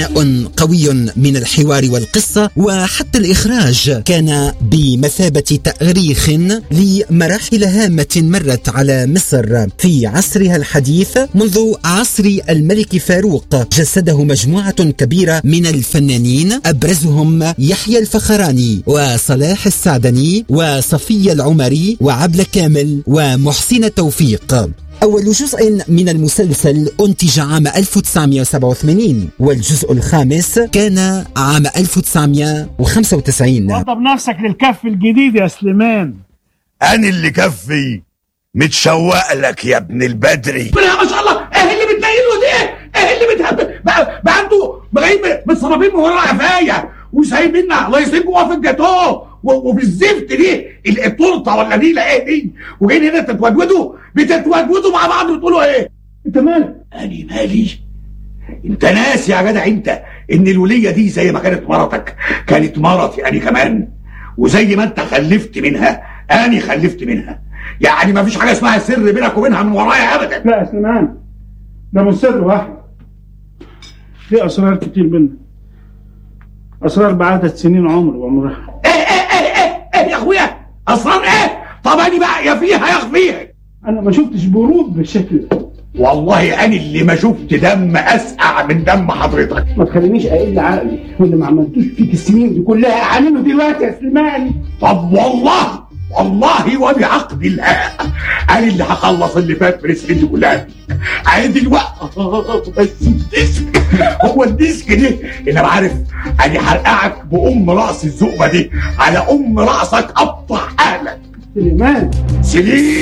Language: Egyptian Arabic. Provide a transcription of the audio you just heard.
بناء قوي من الحوار والقصة وحتى الإخراج كان بمثابة تأريخ لمراحل هامة مرت على مصر في عصرها الحديث منذ عصر الملك فاروق جسده مجموعة كبيرة من الفنانين أبرزهم يحيى الفخراني وصلاح السعدني وصفية العمري وعبلة كامل ومحسن توفيق أول جزء من المسلسل أنتج عام 1987 والجزء الخامس كان عام 1995 وضب نفسك للكف الجديد يا سليمان أنا اللي كفي متشوق لك يا ابن البدري ما شاء الله ايه اللي بتنيله دي ايه اللي بتهب بقى, بقى عنده بقى بالصنابين من ورا قفايا وسايبيننا الله يسلمكم جوه في الجاتوه و- وفي الزفت دي ال- التورته ولا دي لا ايه دي وجايين هنا تتودودوا بتتودودوا مع بعض وتقولوا ايه انت مالك انا مالي انت ناسي يا جدع انت ان الوليه دي زي ما كانت مرتك كانت مرتي انا كمان وزي ما انت خلفت منها انا خلفت منها يعني ما فيش حاجه اسمها سر بينك وبينها من ورايا ابدا لا يا سليمان ده مش سر واحد في اسرار كتير بينا اسرار بعدد سنين عمر وعمرها ايه ايه ايه ايه ايه يا اخويا اسرار ايه طب انا بقى يا فيها يا فيها انا ما شفتش برود بالشكل ده والله انا اللي ما شفت دم اسقع من دم حضرتك ما تخلينيش اقل عقلي واللي ما عملتوش فيك السنين دي كلها اعمله دلوقتي يا سليمان طب والله والله وبعقد الله انا اللي هخلص اللي فات في السنين دي كلها عادي الوقت بس الديسك هو الديسك ده اللي أنا عارف انا هرقعك بام راس الزقبه دي على ام راسك قطع اهلك سليمان سليم